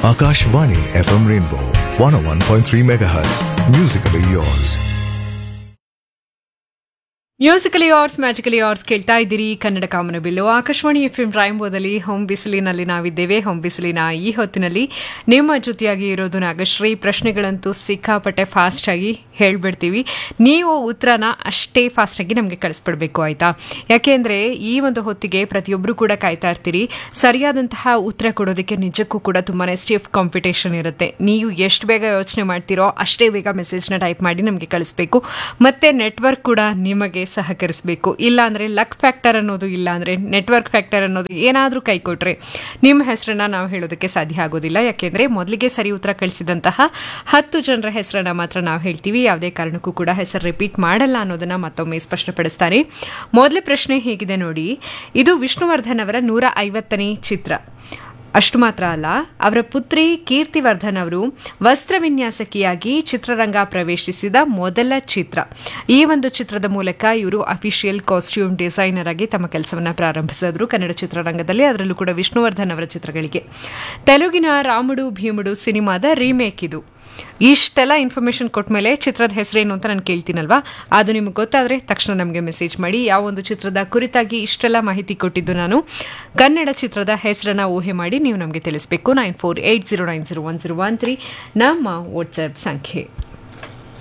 Akashvani FM Rainbow 101.3 MHz. Musically yours. Musically ours magically ours ಕೇಳ್ತಾ ಇದ್ದೀರಿ Kannada Kamana Billu Akashvani F M ರಾಯಂಬೋದಲ್ಲಿ home ಬಿಸಿಲಿನಲ್ಲಿ ನಾವಿದ್ದೇವೆ ಹೋಮ್ ಬಿಸಿಲಿನ ಈ ಹೊತ್ತಿನಲ್ಲಿ ನಿಮ್ಮ ಜೊತೆಯಾಗಿ ಇರೋದು ನಾಗಶ್ರೀ ಪ್ರಶ್ನೆಗಳಂತೂ ಸಿಕ್ಕಾಪಟ್ಟೆ ಫಾಸ್ಟ್ ಆಗಿ ಹೇಳ್ಬಿಡ್ತೀವಿ ನೀವು ಉತ್ತರನ ಅಷ್ಟೇ ಫಾಸ್ಟ್ ಆಗಿ ನಮಗೆ ಕಳಿಸ್ಬಿಡ್ಬೇಕು ಆಯ್ತಾ ಯಾಕೆಂದ್ರೆ ಈ ಒಂದು ಹೊತ್ತಿಗೆ ಪ್ರತಿಯೊಬ್ಬರು ಕೂಡ ಕಾಯ್ತಾ ಇರ್ತೀರಿ ಸರಿಯಾದಂತಹ ಉತ್ತರ ಕೊಡೋದಕ್ಕೆ ನಿಜಕ್ಕೂ ಕೂಡ ತುಂಬಾನೇ ಸ್ಟಿಫ್ ಕಾಂಪಿಟೇಷನ್ ಇರುತ್ತೆ ನೀವು ಎಷ್ಟು ಬೇಗ ಯೋಚನೆ ಮಾಡ್ತೀರೋ ಅಷ್ಟೇ ಬೇಗ ಮೆಸೇಜ್ನ ಟೈಪ್ ಮಾಡಿ ನಮಗೆ ಕಳಿಸ್ಬೇಕು ಮತ್ತೆ ನೆಟ್ವರ್ಕ್ ಕೂಡ ನಿಮಗೆ ಸಹಕರಿಸಬೇಕು ಇಲ್ಲ ಅಂದರೆ ಲಕ್ ಫ್ಯಾಕ್ಟರ್ ಅನ್ನೋದು ಇಲ್ಲ ಅಂದರೆ ನೆಟ್ವರ್ಕ್ ಫ್ಯಾಕ್ಟರ್ ಅನ್ನೋದು ಏನಾದರೂ ಕೈ ಕೊಟ್ರೆ ನಿಮ್ಮ ಹೆಸರನ್ನ ನಾವು ಹೇಳೋದಕ್ಕೆ ಸಾಧ್ಯ ಆಗೋದಿಲ್ಲ ಯಾಕೆಂದರೆ ಮೊದಲಿಗೆ ಸರಿ ಉತ್ತರ ಕಳಿಸಿದಂತಹ ಹತ್ತು ಜನರ ಹೆಸರನ್ನ ಮಾತ್ರ ನಾವು ಹೇಳ್ತೀವಿ ಯಾವುದೇ ಕಾರಣಕ್ಕೂ ಕೂಡ ಹೆಸರು ರಿಪೀಟ್ ಮಾಡಲ್ಲ ಅನ್ನೋದನ್ನ ಮತ್ತೊಮ್ಮೆ ಸ್ಪಷ್ಟಪಡಿಸ್ತಾರೆ ಮೊದಲ ಪ್ರಶ್ನೆ ಹೇಗಿದೆ ನೋಡಿ ಇದು ವಿಷ್ಣುವರ್ಧನ್ ಅವರ ನೂರ ಐವತ್ತನೇ ಚಿತ್ರ ಅಷ್ಟು ಮಾತ್ರ ಅಲ್ಲ ಅವರ ಪುತ್ರಿ ಕೀರ್ತಿವರ್ಧನ್ ಅವರು ವಸ್ತ್ರ ವಿನ್ಯಾಸಕಿಯಾಗಿ ಚಿತ್ರರಂಗ ಪ್ರವೇಶಿಸಿದ ಮೊದಲ ಚಿತ್ರ ಈ ಒಂದು ಚಿತ್ರದ ಮೂಲಕ ಇವರು ಅಫಿಷಿಯಲ್ ಕಾಸ್ಟ್ಯೂಮ್ ಡಿಸೈನರ್ ಆಗಿ ತಮ್ಮ ಕೆಲಸವನ್ನು ಪ್ರಾರಂಭಿಸಿದ್ರು ಕನ್ನಡ ಚಿತ್ರರಂಗದಲ್ಲಿ ಅದರಲ್ಲೂ ಕೂಡ ವಿಷ್ಣುವರ್ಧನ್ ಅವರ ಚಿತ್ರಗಳಿಗೆ ತೆಲುಗಿನ ರಾಮುಡು ಭೀಮುಡು ಸಿನಿಮಾದ ರೀಮೇಕ್ ಇದು ಇಷ್ಟೆಲ್ಲ ಇನ್ಫಾರ್ಮೇಶನ್ ಕೊಟ್ಮೇಲೆ ಚಿತ್ರದ ಹೆಸರೇನು ಅಂತ ನಾನು ಕೇಳ್ತೀನಲ್ವಾ ಅದು ನಿಮ್ಗೆ ಗೊತ್ತಾದರೆ ತಕ್ಷಣ ನಮಗೆ ಮೆಸೇಜ್ ಮಾಡಿ ಯಾವ ಒಂದು ಚಿತ್ರದ ಕುರಿತಾಗಿ ಇಷ್ಟೆಲ್ಲ ಮಾಹಿತಿ ಕೊಟ್ಟಿದ್ದು ನಾನು ಕನ್ನಡ ಚಿತ್ರದ ಹೆಸರನ್ನ ಊಹೆ ಮಾಡಿ ನೀವು ನಮಗೆ ತಿಳಿಸಬೇಕು nine four eight zero nine zero one zero one three ನಮ್ಮ ವಾಟ್ಸ್ಆ್ಯಪ್ ಸಂಖ್ಯೆ